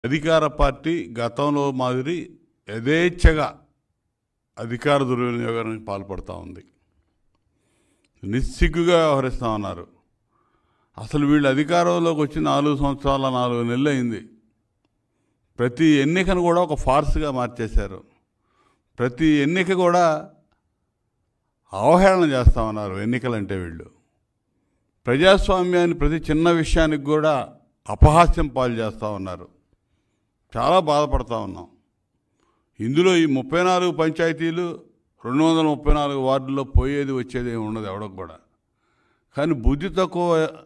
అధికార పార్టీ గతంలో మాదిరి యథేచ్ఛగా అధికార దుర్వినియోగానికి పాల్పడుతూ ఉంది నిస్సిగ్గుగా వ్యవహరిస్తూ ఉన్నారు అసలు వీళ్ళు అధికారంలోకి వచ్చి నాలుగు సంవత్సరాల నాలుగు నెలలు అయింది ప్రతి ఎన్నికను కూడా ఒక ఫార్స్గా మార్చేశారు ప్రతి ఎన్నిక కూడా అవహేళన చేస్తూ ఉన్నారు ఎన్నికలంటే వీళ్ళు ప్రజాస్వామ్యాన్ని ప్రతి చిన్న విషయానికి కూడా అపహాస్యం పాలు చేస్తూ ఉన్నారు చాలా బాధపడతా ఉన్నాం ఇందులో ఈ ముప్పై నాలుగు పంచాయతీలు రెండు వందల ముప్పై నాలుగు వార్డుల్లో పోయేది వచ్చేది ఏమి ఉండదు ఎవడకు కూడా కానీ బుద్ధి తక్కువగా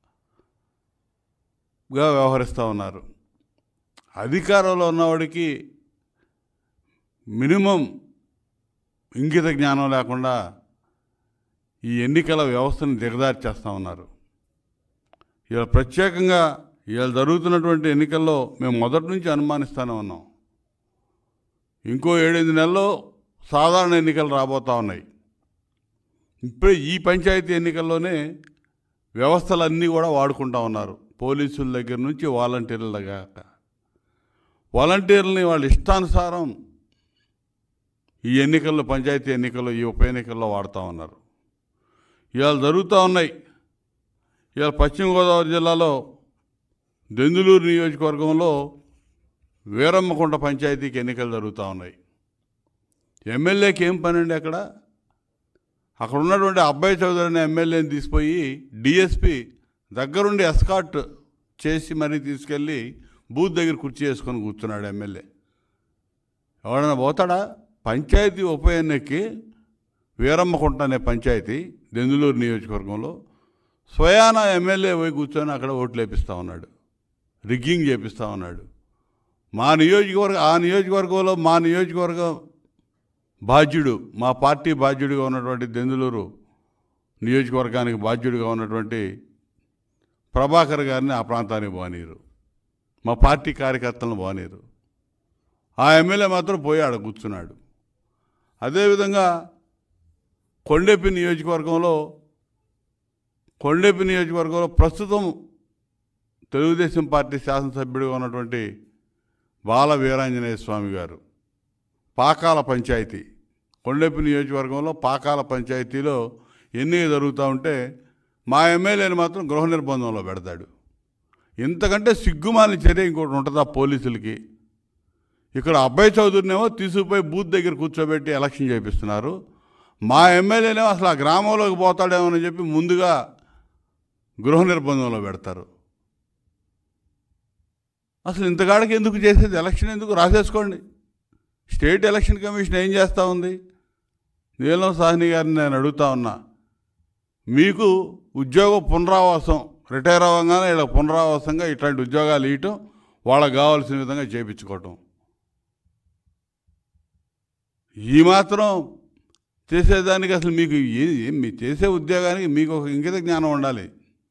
వ్యవహరిస్తూ ఉన్నారు అధికారంలో ఉన్నవాడికి మినిమం ఇంగిత జ్ఞానం లేకుండా ఈ ఎన్నికల వ్యవస్థను దిగదారి చేస్తూ ఉన్నారు ఇలా ప్రత్యేకంగా ఇలా జరుగుతున్నటువంటి ఎన్నికల్లో మేము మొదటి నుంచి అనుమానిస్తూనే ఉన్నాం ఇంకో ఏడెనిమిది నెలల్లో సాధారణ ఎన్నికలు రాబోతూ ఉన్నాయి ఇప్పుడే ఈ పంచాయతీ ఎన్నికల్లోనే వ్యవస్థలన్నీ కూడా వాడుకుంటా ఉన్నారు పోలీసుల దగ్గర నుంచి వాలంటీర్ల దాకా వాలంటీర్లని వాళ్ళ ఇష్టానుసారం ఈ ఎన్నికల్లో పంచాయతీ ఎన్నికల్లో ఈ ఉప ఎన్నికల్లో వాడుతూ ఉన్నారు ఇవాళ జరుగుతూ ఉన్నాయి ఇవాళ పశ్చిమ గోదావరి జిల్లాలో దెందులూరు నియోజకవర్గంలో వీరమ్మకుంట పంచాయతీకి ఎన్నికలు జరుగుతూ ఉన్నాయి ఎమ్మెల్యేకి ఏం పని అండి అక్కడ అక్కడ ఉన్నటువంటి అబ్బాయి చౌదరి అనే ఎమ్మెల్యేని తీసుకుపోయి డిఎస్పి దగ్గరుండి ఎస్కాట్ చేసి మరీ తీసుకెళ్ళి బూత్ దగ్గర కుర్చీ వేసుకొని కూర్చున్నాడు ఎమ్మెల్యే ఎవడన్నా పోతాడా పంచాయతీ ఉప ఎన్నికకి వీరమ్మకుంట అనే పంచాయతీ దెందులూరు నియోజకవర్గంలో స్వయాన ఎమ్మెల్యే పోయి కూర్చొని అక్కడ ఓట్లు వేపిస్తూ ఉన్నాడు రిగ్గింగ్ చేపిస్తూ ఉన్నాడు మా నియోజకవర్గం ఆ నియోజకవర్గంలో మా నియోజకవర్గం బాధ్యుడు మా పార్టీ బాధ్యుడిగా ఉన్నటువంటి దెందులూరు నియోజకవర్గానికి బాధ్యుడిగా ఉన్నటువంటి ప్రభాకర్ గారిని ఆ ప్రాంతానికి పోనీరు మా పార్టీ కార్యకర్తలను పోనీరు ఆ ఎమ్మెల్యే మాత్రం పోయి ఆడ కూర్చున్నాడు అదేవిధంగా కొండెపి నియోజకవర్గంలో కొండెపి నియోజకవర్గంలో ప్రస్తుతం తెలుగుదేశం పార్టీ శాసనసభ్యుడిగా ఉన్నటువంటి బాల వీరాంజనేయ స్వామి గారు పాకాల పంచాయతీ కొండెపి నియోజకవర్గంలో పాకాల పంచాయతీలో ఎన్నిక జరుగుతూ ఉంటే మా ఎమ్మెల్యేని మాత్రం గృహ నిర్బంధంలో పెడతాడు ఇంతకంటే సిగ్గుమాలిన చర్య ఇంకోటి ఉంటుందా పోలీసులకి ఇక్కడ అబ్బాయి చౌదరినేమో తీసుకుపోయి బూత్ దగ్గర కూర్చోబెట్టి ఎలక్షన్ చేపిస్తున్నారు మా ఎమ్మెల్యేనేమో అసలు ఆ గ్రామంలోకి పోతాడేమోని చెప్పి ముందుగా గృహ నిర్బంధంలో పెడతారు అసలు ఇంతకాడికి ఎందుకు చేసేది ఎలక్షన్ ఎందుకు రాసేసుకోండి స్టేట్ ఎలక్షన్ కమిషన్ ఏం చేస్తూ ఉంది నీలం సాహ్ని గారిని నేను అడుగుతా ఉన్నా మీకు ఉద్యోగ పునరావాసం రిటైర్ అవ్వగానే ఇలా పునరావాసంగా ఇట్లాంటి ఉద్యోగాలు ఇవ్వటం వాళ్ళకి కావాల్సిన విధంగా చేయించుకోవటం ఈ మాత్రం చేసేదానికి అసలు మీకు ఏ- ఏ- మీ చేసే ఉద్యోగానికి మీకు ఒక ఇంకిత జ్ఞానం ఉండాలి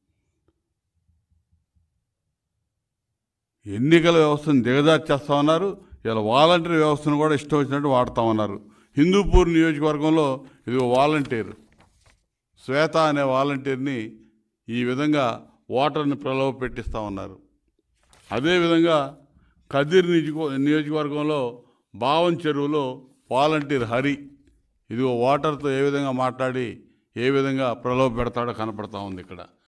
ఎన్నికల వ్యవస్థను దిగజార్చేస్తా ఉన్నారు ఇలా వాలంటీర్ వ్యవస్థను కూడా ఇష్టం వచ్చినట్టు వాడుతూ ఉన్నారు హిందూపూర్ నియోజకవర్గంలో ఇది వాలంటీర్ శ్వేత అనే వాలంటీర్ని ఈ విధంగా ఓటర్ని ప్రలోభ పెట్టిస్తూ ఉన్నారు అదేవిధంగా కదిర్ నియోజక నియోజకవర్గంలో బావం చెరువులో వాలంటీర్ హరి ఇదిగో ఓటర్తో ఏ విధంగా మాట్లాడి ఏ విధంగా ప్రలోభ పెడతాడో కనపడతా ఉంది ఇక్కడ